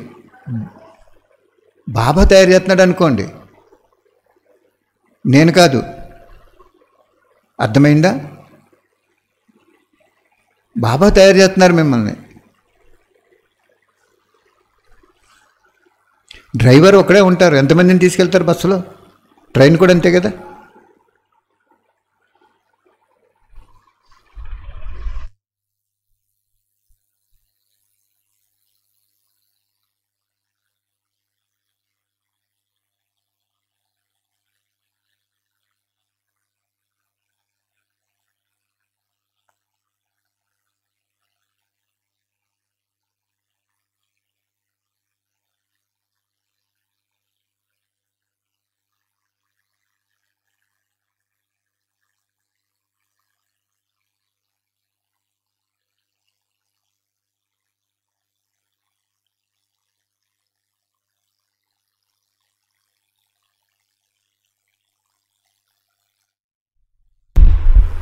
బాబా తయారు చేస్తున్నాడు అనుకోండి నేను కాదు అర్థమైందా బాబా తయారు చేస్తున్నారు మిమ్మల్ని డ్రైవర్ ఒకడే ఉంటారు ఎంతమందిని తీసుకెళ్తారు బస్సులో ట్రైన్ కూడా అంతే కదా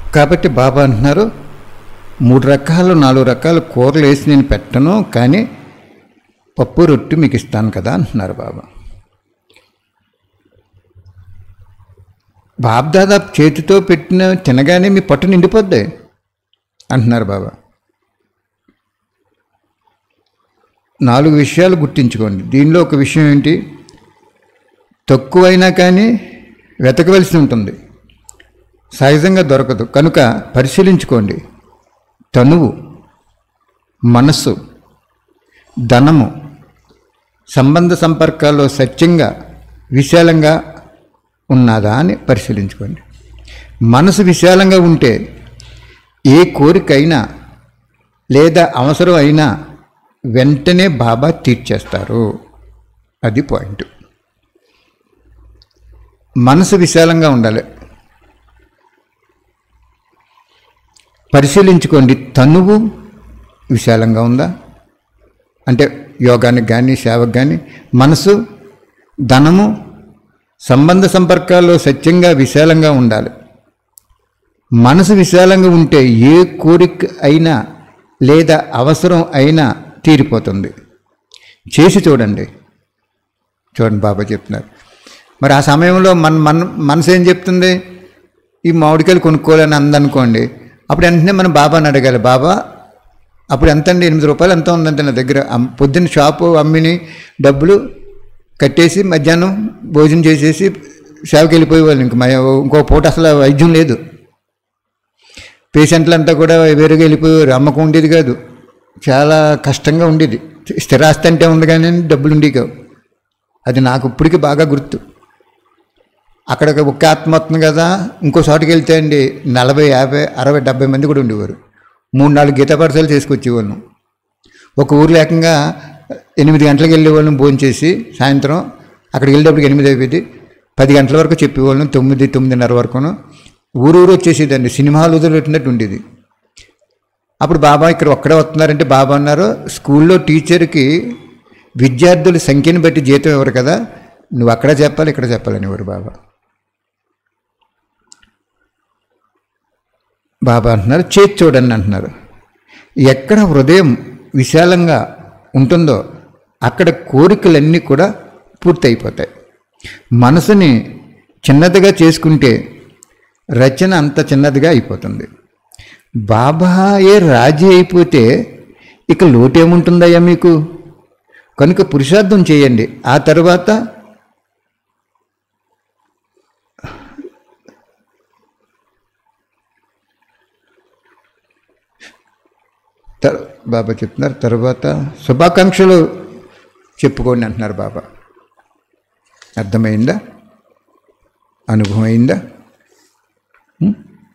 కాబట్టి బాబా అంటున్నారు మూడు రకాలు నాలుగు రకాల కూరలు వేసి నేను పెట్టను కానీ పప్పు రొట్టి మీకు ఇస్తాను కదా అంటున్నారు బాబా బాబ్దాదా చేతితో పెట్టిన తినగానే మీ పట్టు నిండిపోద్ది అంటున్నారు బాబా నాలుగు విషయాలు గుర్తించుకోండి దీనిలో ఒక విషయం ఏంటి తక్కువైనా కానీ వెతకవలసి ఉంటుంది సహజంగా దొరకదు కనుక పరిశీలించుకోండి తనువు మనస్సు ధనము సంబంధ సంపర్కాల్లో సత్యంగా విశాలంగా ఉన్నదా అని పరిశీలించుకోండి మనసు విశాలంగా ఉంటే ఏ కోరికైనా లేదా అవసరం అయినా వెంటనే బాబా తీర్చేస్తారు అది పాయింట్ మనసు విశాలంగా ఉండాలి పరిశీలించుకోండి తనువు విశాలంగా ఉందా అంటే యోగానికి కానీ సేవకు కానీ మనసు ధనము సంబంధ సంపర్కాల్లో సత్యంగా విశాలంగా ఉండాలి మనసు విశాలంగా ఉంటే ఏ కోరిక అయినా లేదా అవసరం అయినా తీరిపోతుంది చేసి చూడండి చూడండి బాబా చెప్తున్నారు మరి ఆ సమయంలో మన మన మనసు ఏం చెప్తుంది ఈ మామిడికాయలు కొనుక్కోవాలని అందనుకోండి అప్పుడు వెంటనే మనం బాబాని అడగాలి బాబా అప్పుడు ఎంత అండి ఎనిమిది రూపాయలు ఎంత ఉందంటే నా దగ్గర అమ్- పొద్దున్న షాపు అమ్మిని డబ్బులు కట్టేసి మధ్యాహ్నం భోజనం చేసేసి సేవకి వెళ్ళిపోయేవాళ్ళు ఇంక మ- ఇంకో పూట అసలు వైద్యం లేదు పేషెంట్లంతా కూడా వేరుగా వెళ్ళిపోయేవారు అమ్మకం ఉండేది కాదు చాలా కష్టంగా ఉండేది స్థిరాస్తి అంటే ఉంది కానీ డబ్బులు ఉండేవి కావు అది నాకు ఇప్పటికీ బాగా గుర్తు అక్కడ ఒక్క ఆత్మ వస్తుంది కదా ఇంకో చోటుకి వెళ్తే అండి నలభై యాభై అరవై డెబ్బై మంది కూడా ఉండేవారు మూడు నాలుగు గీత పాఠశాలలు చేసుకొచ్చేవాళ్ళం ఒక ఊర్లో ఏకంగా ఎనిమిది గంటలకు వెళ్ళేవాళ్ళం భోజనం చేసి సాయంత్రం అక్కడికి వెళ్ళేటప్పటికి ఎనిమిది అయిపోయింది పది గంటల వరకు చెప్పేవాళ్ళం తొమ్మిది తొమ్మిదిన్నర వరకును ఊరు ఊరు వచ్చేసేదండి సినిమాలు వదిలిపెట్టినట్టు ఉండేది అప్పుడు బాబా ఇక్కడ ఒక్కడే వస్తున్నారంటే బాబా అన్నారు స్కూల్లో టీచర్కి విద్యార్థుల సంఖ్యను బట్టి జీతం ఇవ్వరు కదా నువ్వు అక్కడ చెప్పాలి ఇక్కడ చెప్పాలని ఎవరు బాబా బాబా అంటున్నారు చేతి చూడండి అంటున్నారు ఎక్కడ హృదయం విశాలంగా ఉంటుందో అక్కడ కోరికలన్నీ కూడా పూర్తయిపోతాయి మనసుని చిన్నదిగా చేసుకుంటే రచన అంత చిన్నదిగా అయిపోతుంది బాబాయే రాజీ అయిపోతే ఇక లోటేముంటుందయ్యా మీకు కనుక పురుషార్థం చేయండి ఆ తర్వాత తర్- బాబా చెప్తున్నారు తర్వాత శుభాకాంక్షలు చెప్పుకోండి అంటున్నారు బాబా అర్థమైందా అనుభవం అయిందా ఉం?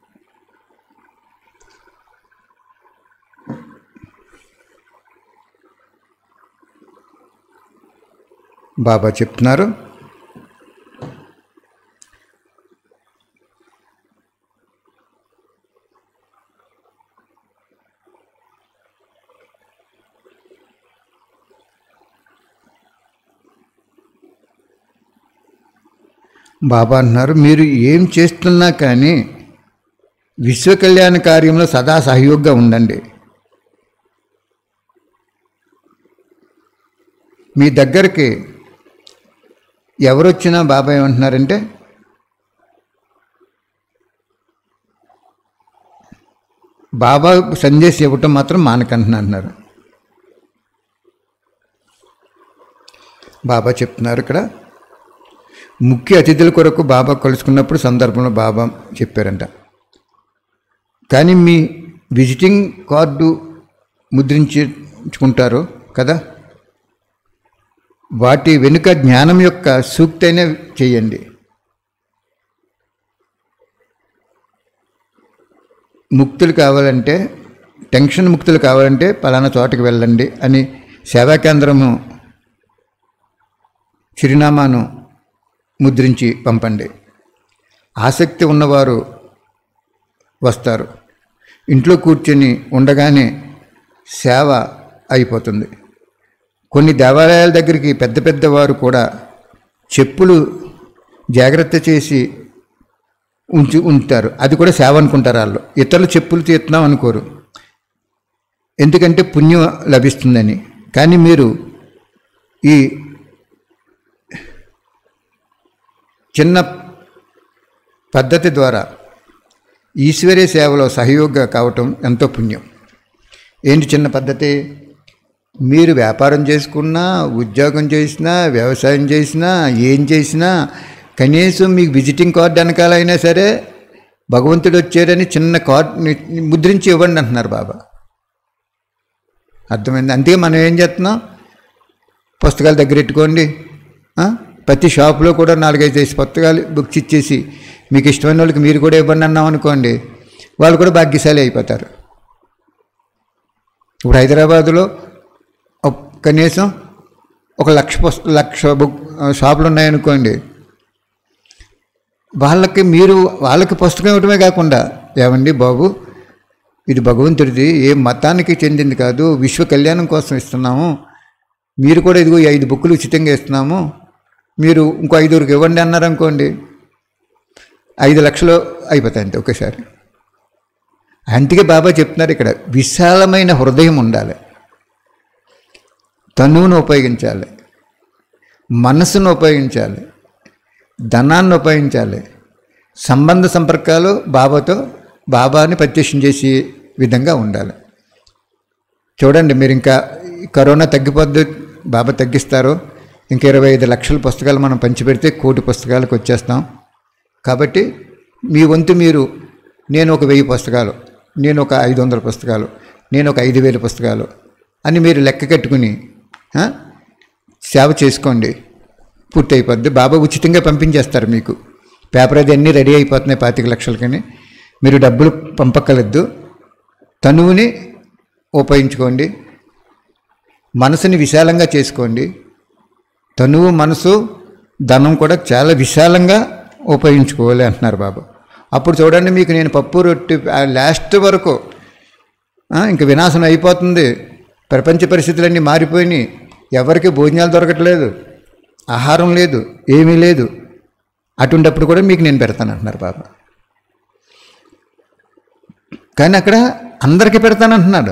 బాబా చెప్తున్నారు బాబా అంటున్నారు మీరు ఏం చేస్తున్నా కానీ విశ్వ కళ్యాణ కార్యంలో సదా సహయోగంగా ఉండండి మీ దగ్గరికి ఎవరొచ్చినా బాబా ఏమంటున్నారంటే బాబా సందేశం ఇవ్వటం మాత్రం మానకంటున్నా అంటున్నారు బాబా చెప్తున్నారు ఇక్కడ ముఖ్య అతిథుల కొరకు బాబా కలుసుకున్నప్పుడు సందర్భంలో బాబా చెప్పారంట కానీ మీ విజిటింగ్ కార్డు ముద్రించుకుంటారు కదా వాటి వెనుక జ్ఞానం యొక్క సూక్తైన చేయండి ముక్తులు కావాలంటే టెన్షన్ ముక్తులు కావాలంటే పలానా చోటకి వెళ్ళండి అని సేవా కేంద్రము చిరునామాను ముద్రించి పంపండి ఆసక్తి ఉన్నవారు వస్తారు ఇంట్లో కూర్చొని ఉండగానే సేవ అయిపోతుంది కొన్ని దేవాలయాల దగ్గరికి పెద్ద పెద్ద వారు కూడా చెప్పులు జాగ్రత్త చేసి ఉంచి ఉంచుతారు అది కూడా సేవ అనుకుంటారు వాళ్ళు ఇతరులు చెప్పులు తీస్తున్నాం అనుకోరు ఎందుకంటే పుణ్యం లభిస్తుందని కానీ మీరు ఈ చిన్న పద్ధతి ద్వారా ఈశ్వరీయ సేవలో సహయోగ కావటం ఎంతో పుణ్యం ఏంటి చిన్న పద్ధతి మీరు వ్యాపారం చేసుకున్నా ఉద్యోగం చేసినా వ్యవసాయం చేసినా ఏం చేసినా కనీసం మీకు విజిటింగ్ కార్డు వెనకాలైనా సరే భగవంతుడు వచ్చారని చిన్న కార్డు ముద్రించి ఇవ్వండి అంటున్నారు బాబా అర్థమైంది అందుకే మనం ఏం చేస్తున్నాం పుస్తకాలు దగ్గర పెట్టుకోండి ఆ? ప్రతి షాప్లో కూడా నాలుగైదు ఐదు పుస్తకాలు బుక్స్ ఇచ్చేసి మీకు ఇష్టమైన వాళ్ళకి మీరు కూడా ఇవ్వండి అన్నాం అనుకోండి వాళ్ళు కూడా భాగ్యశాలి అయిపోతారు ఇప్పుడు హైదరాబాదులో ఒక- కనీసం ఒక లక్ష పుస్త లక్ష బుక్ షాపులు ఉన్నాయనుకోండి వాళ్ళకి మీరు వాళ్ళకి పుస్తకం ఇవ్వడమే కాకుండా ఏమండి బాబు ఇది భగవంతుడిది ఏ మతానికి చెందింది కాదు విశ్వ కళ్యాణం కోసం ఇస్తున్నాము మీరు కూడా ఇదిగో ఈ ఐదు బుక్కులు ఉచితంగా ఇస్తున్నాము మీరు ఇంకో ఐదుగురికి ఇవ్వండి అన్నారనుకోండి ఐదు లక్షలు అయిపోతాయి అంతే ఒకేసారి అందుకే బాబా చెప్తున్నారు ఇక్కడ విశాలమైన హృదయం ఉండాలి తనువును ఉపయోగించాలి మనసును ఉపయోగించాలి ధనాన్ని ఉపయోగించాలి సంబంధ సంపర్కాలు బాబాతో బాబాని ప్రత్యక్షం చేసే విధంగా ఉండాలి చూడండి మీరు ఇంకా ఈ కరోనా తగ్గిపోద్ది బాబా తగ్గిస్తారు ఇంకా ఇరవై ఐదు లక్షల పుస్తకాలు మనం పంచిపెడితే కోటి పుస్తకాలకు వచ్చేస్తాం కాబట్టి మీ వంతు మీరు నేను ఒక వెయ్యి పుస్తకాలు నేను ఒక ఐదు వందల పుస్తకాలు నేను ఒక ఐదు వేల పుస్తకాలు అని మీరు లెక్క కట్టుకుని ఆ, సేవ చేసుకోండి పూర్తి అయిపోద్ది బాబా ఉచితంగా పంపించేస్తారు మీకు పేపర్ అది అన్నీ రెడీ అయిపోతున్నాయి పాతిక లక్షలకని మీరు డబ్బులు పంపక్కర్లేదు తనువుని ఉపయోగించుకోండి మనసుని విశాలంగా చేసుకోండి తనువు మనసు ధనం కూడా చాలా విశాలంగా ఉపయోగించుకోవాలి అంటున్నారు బాబు అప్పుడు చూడండి మీకు నేను పప్పు రొట్టి ఆ లాస్ట్ వరకు ఆ, ఇంక వినాశనం అయిపోతుంది ప్రపంచ పరిస్థితులన్నీ మారిపోయినాయి ఎవరికి భోజనాలు దొరకట్లేదు ఆహారం లేదు ఏమీ లేదు అటువంటిప్పుడు కూడా మీకు నేను పెడతాను అంటున్నారు బాబా కానీ అక్కడ అందరికీ పెడతానంటున్నాడు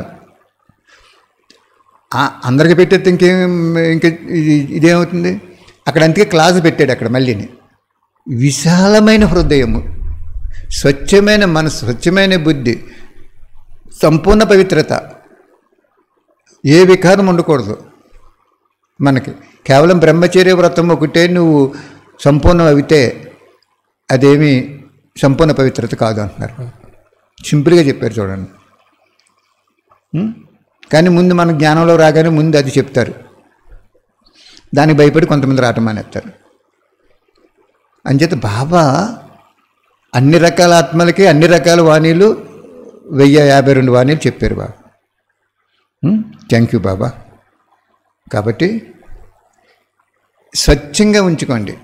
ఆ, అందరికీ పెట్టేది ఇంకేం ఇంక ఇది ఇదేమవుతుంది అక్కడ అందుకే క్లాస్ పెట్టాడు అక్కడ మళ్ళీని విశాలమైన హృదయము స్వచ్ఛమైన మనసు స్వచ్ఛమైన బుద్ధి సంపూర్ణ పవిత్రత ఏ వికారం ఉండకూడదు మనకి కేవలం బ్రహ్మచర్య వ్రతం ఒకటే నువ్వు సంపూర్ణం అవితే అదేమి సంపూర్ణ పవిత్రత కాదు అంటున్నారు సింపుల్గా చెప్పారు చూడండి ఉం? కానీ ముందు మన జ్ఞానంలో రాగానే ముందు అది చెప్తారు దానికి భయపడి కొంతమంది రావటం మానేస్తారు అంచేత బాబా అన్ని రకాల ఆత్మలకి అన్ని రకాల వాణీలు వెయ్యి యాభై రెండు వాణీలు చెప్పారు బాబా థ్యాంక్ యూ బాబా కాబట్టి స్వచ్ఛంగా ఉంచుకోండి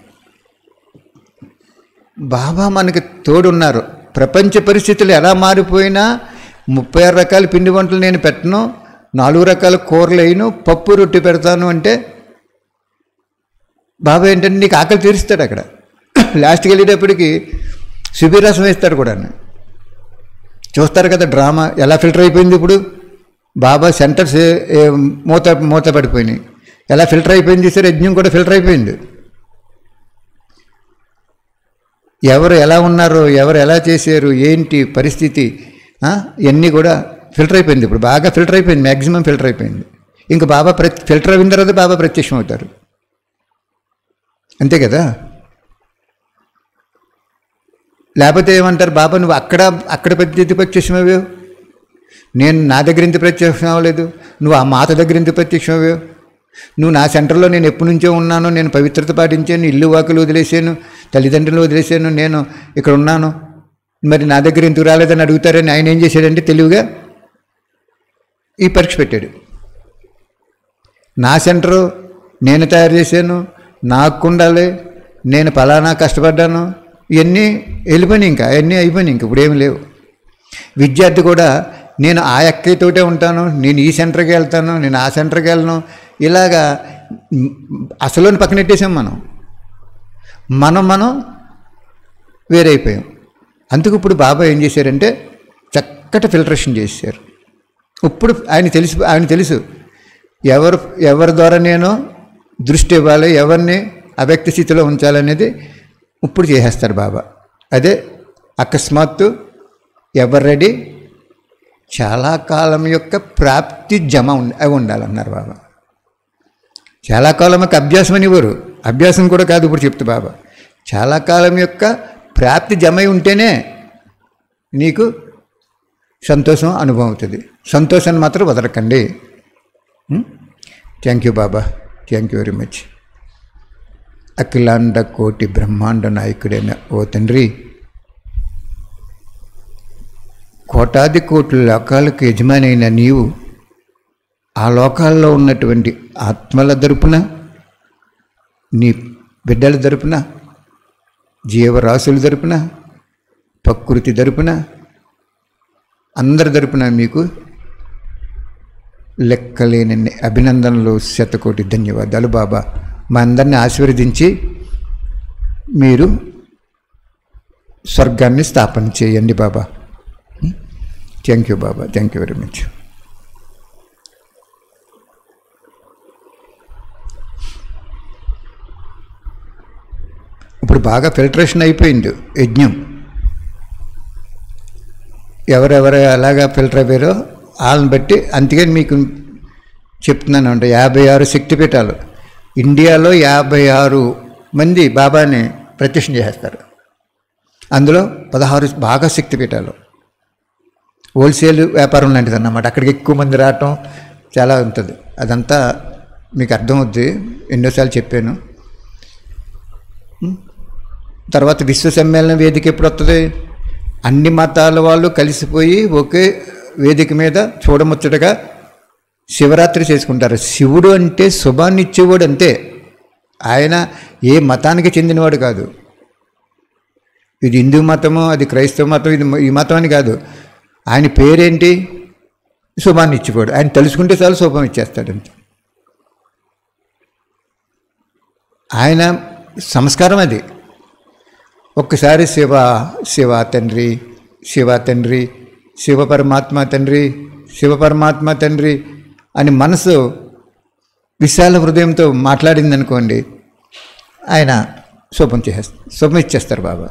బాబా మనకి తోడున్నారు ప్రపంచ పరిస్థితులు ఎలా మారిపోయినా ముప్పై ఆరు రకాల పిండి వంటలు నేను పెట్టను నాలుగు రకాల కూరలు వేయను పప్పు రొట్టి పెడతాను అంటే బాబా ఏంటంటే నీకు ఆకలి తీరుస్తాడు అక్కడ లాస్ట్కి వెళ్ళేటప్పటికి శిబిరసం వేస్తాడు కూడా చూస్తారు కదా డ్రామా ఎలా ఫిల్టర్ అయిపోయింది ఇప్పుడు బాబా సెంటర్స్ ఏ- ఏ మూత మూత పడిపోయినాయి ఎలా ఫిల్టర్ అయిపోయింది సరే యజ్ఞం కూడా ఫిల్టర్ అయిపోయింది ఎవరు ఎలా ఉన్నారో ఎవరు ఎలా చేశారు ఏంటి పరిస్థితి ఆ, ఇవన్నీ కూడా ఫిల్టర్ అయిపోయింది ఇప్పుడు బాగా ఫిల్టర్ అయిపోయింది మ్యాక్సిమం ఫిల్టర్ అయిపోయింది ఇంకా బాబా ప్ర ఫిల్టర్ అయిన తర్వాత బాబా ప్రత్యక్షం అవుతారు అంతే కదా లేకపోతే ఏమంటారు బాబా నువ్వు అక్కడ అక్కడ ప్రతి ప్రత్యక్షం అవ్వావు నేను నా దగ్గర ఇంత ప్రత్యక్షం అవ్వలేదు నువ్వు ఆ మాత దగ్గర ఇంత ప్రత్యక్షం అవ్వావు నువ్వు నా సెంటర్లో నేను ఎప్పటి నుంచో ఉన్నాను నేను పవిత్రత పాటించాను ఇల్లు వాకులు వదిలేసాను తల్లిదండ్రులు వదిలేసాను నేను ఇక్కడ ఉన్నాను మరి నా దగ్గర ఎందుకు రాలేదని అడుగుతారని ఆయన ఏం చేశాడంటే తెలివిగా ఈ పరీక్ష పెట్టాడు నా సెంటరు నేను తయారు చేశాను నాకు ఉండాలి నేను ఫలానా కష్టపడ్డాను ఇవన్నీ వెళ్ళిపోయినాయి ఇంకా అవన్నీ అయిపోయినాయి ఇంక ఇప్పుడు ఏమి లేవు విద్యార్థి కూడా నేను ఆ ఎక్కతోటే ఉంటాను నేను ఈ సెంటర్కి వెళ్తాను నేను ఆ సెంటర్కి వెళ్ళను ఇలాగా అసలు పక్కనెట్టేసాం మనం మనం మనం వేరైపోయాం అందుకు ఇప్పుడు బాబా ఏం చేశారంటే చక్కటి ఫిల్టరేషన్ చేశారు ఇప్పుడు ఆయన తెలుసు ఆయన తెలుసు ఎవరు ఎవరి ద్వారా నేను దృష్టి ఇవ్వాలి ఎవరిని అవ్యక్త స్థితిలో ఉంచాలనేది ఇప్పుడు చేసేస్తారు బాబా అదే అకస్మాత్తు ఎవరు రెడీ చాలా కాలం యొక్క ప్రాప్తి జమ ఉండ అవి ఉండాలన్నారు బాబా చాలా కాలం యొక్క అభ్యాసం అని ఇవ్వరు అభ్యాసం కూడా కాదు ఇప్పుడు చెప్తూ బాబా చాలా కాలం యొక్క ప్రాప్తి జమై ఉంటేనే నీకు సంతోషం అనుభవం అవుతుంది సంతోషాన్ని మాత్రం వదలకండి thank you Baba thank you very much అఖిలాండ కోటి బ్రహ్మాండ నాయకుడైన ఓ తండ్రి కోటాది కోట్ల లోకాలకు యజమానైన నీవు ఆ లోకాల్లో ఉన్నటువంటి ఆత్మల తరపున నీ బిడ్డల తరపున జీవరాశుల తరపున ప్రకృతి తరపున అందరి తరపున మీకు లెక్కలేనన్ని అభినందనలు శతకోటి ధన్యవాదాలు బాబా మా అందరిని ఆశీర్వదించి మీరు స్వర్గాన్ని స్థాపన చేయండి Baba thank you Baba thank you very much ఇప్పుడు బాగా ఫిల్టరేషన్ అయిపోయింది యజ్ఞం ఎవరెవరు ఎలాగా ఫిల్టర్ అయ్యారో వాళ్ళని బట్టి అందుకని మీకు చెప్తున్నాను అంటే యాభై ఆరు శక్తిపీఠాలు ఇండియాలో యాభై ఆరు మంది బాబాని ప్రత్యక్షం చేసేస్తారు అందులో పదహారు బాగా శక్తిపీఠాలు హోల్సేల్ వ్యాపారం లాంటిది అన్నమాట అక్కడికి ఎక్కువ మంది రావటం చాలా ఉంటుంది అదంతా మీకు అర్థమవుద్ది ఎన్నోసార్లు చెప్పాను తర్వాత విశ్వ సమ్మేళన వేదిక ఎప్పుడు వస్తుంది అన్ని మతాల వాళ్ళు కలిసిపోయి ఒకే వేదిక మీద చూడముచ్చటగా శివరాత్రి చేసుకుంటారు శివుడు అంటే శుభాన్ని ఇచ్చేవాడు అంతే ఆయన ఏ మతానికి చెందినవాడు కాదు ఇది హిందూ మతము అది క్రైస్తవ మతం ఇది ఈ మతం అని కాదు ఆయన పేరేంటి శుభాన్ని ఇచ్చేవాడు ఆయన తెలుసుకుంటే చాలు శుభం ఇచ్చేస్తాడు అంతే ఆయన సంస్కారం అది ఒక్కసారి శివ శివ తండ్రి శివ తండ్రి శివ పరమాత్మ తండ్రి శివ పరమాత్మ తండ్రి అని మనసు విశాల హృదయంతో మాట్లాడింది అనుకోండి ఆయన శుభం చేసేస్తారు శుభం ఇచ్చేస్తారు బాబా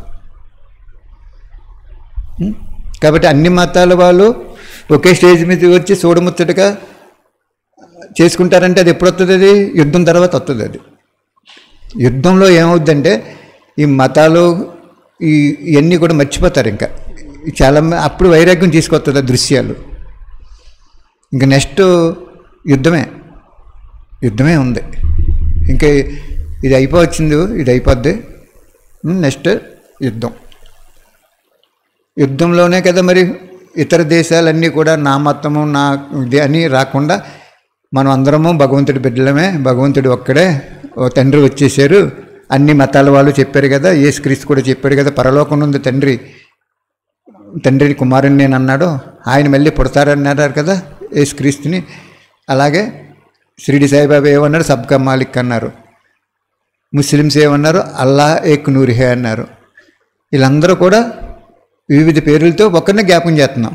ఉం? కాబట్టి అన్ని మతాల వాళ్ళు ఒకే స్టేజ్ మీద వచ్చి చూడముచ్చటగా చేసుకుంటారంటే అది ఎప్పుడు వస్తుంది అది యుద్ధం తర్వాత వస్తుంది అది యుద్ధంలో ఏమవుద్దంటే ఈ మతాలు ఈ ఇవన్నీ కూడా మర్చిపోతారు ఇంకా చాలా మ- అప్పుడు వైరాగ్యం తీసుకొస్తుంది ఆ దృశ్యాలు ఇంకా నెక్స్ట్ యుద్ధమే యుద్ధమే ఉంది ఇంకా ఇది అయిపోవచ్చింది ఇది అయిపోద్ది నెక్స్ట్ యుద్ధం యుద్ధంలోనే కదా మరి ఇతర దేశాలన్నీ కూడా నా మతము నా ఇది అని రాకుండా మనం అందరము భగవంతుడి బిడ్డలమే భగవంతుడు ఒక్కడే ఓ తండ్రి వచ్చేసారు అన్ని మతాల వాళ్ళు చెప్పారు కదా యేసుక్రీస్తు కూడా చెప్పాడు కదా పరలోకం ఉంది తండ్రి తండ్రి కుమారుని నేను అన్నాడు ఆయన మళ్ళీ పుడతారన్నారు కదా యేసుక్రీస్తుని అలాగే షిరిడి సాయిబాబా ఏమన్నారు సబ్కా మాలిక్ అన్నారు ముస్లిమ్స్ ఏమన్నారు అల్లా ఏక్ నూర్ హే అన్నారు వీళ్ళందరూ కూడా వివిధ పేర్లతో ఒకరిని జ్ఞాపకం చేస్తున్నాం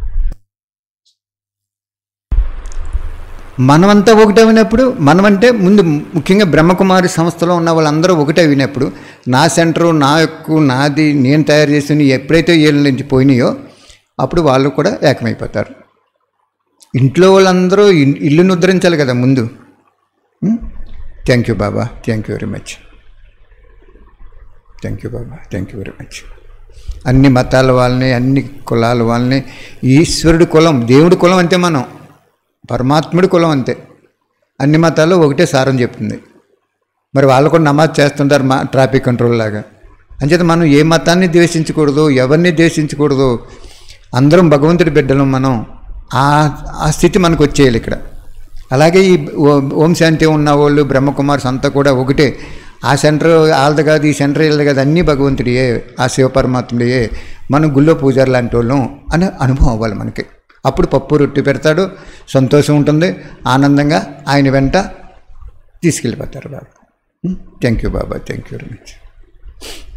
మనమంతా ఒకటే వినప్పుడు మనమంటే ముందు ముఖ్యంగా బ్రహ్మకుమారి సంస్థలో ఉన్న వాళ్ళందరూ ఒకటే వినప్పుడు నా సెంటరు నా యొక్క నాది నేను తయారు చేసిన ఎప్పుడైతే ఏళ్ళ నుంచి పోయినాయో అప్పుడు వాళ్ళు కూడా ఏకమైపోతారు ఇంట్లో వాళ్ళందరూ ఇన్- ఇల్లును ఉద్ధరించాలి కదా ముందు thank you Baba thank you very much thank you Baba thank you very much అన్ని మతాల వాళ్ళని అన్ని కులాల వాళ్ళని ఈశ్వరుడి కులం దేవుడి కులం అంతే మనం పరమాత్ముడి కులం అంతే అన్ని మతాలు ఒకటే సారం చెప్తుంది మరి వాళ్ళు కూడా నమాజ్ చేస్తుంటారు మా ట్రాఫిక్ కంట్రోల్ లాగా అంచేత మనం ఏ మతాన్ని ద్వేషించకూడదు ఎవరిని ద్వేషించకూడదు అందరం భగవంతుడి బిడ్డలం మనం ఆ ఆ స్థితి మనకు వచ్చేయాలి ఇక్కడ అలాగే ఈ ఓ- ఓం శాంతి ఉన్న వాళ్ళు బ్రహ్మకుమార్స్ అంతా కూడా ఒకటే ఆ సెంటర్ వాళ్ళది కాదు ఈ సెంటర్ వీళ్ళది కాదు అన్నీ భగవంతుడియే ఆ శివపరమాత్ముడియే మనం గుళ్ళో పూజారు లాంటి వాళ్ళం అనే అనుభవం అవ్వాలి మనకి అప్పుడు పప్పు రొట్టి పెడతాడు సంతోషం ఉంటుంది ఆనందంగా ఆయన వెంట తీసుకెళ్ళిపోతారు Baba thank you Baba thank you very much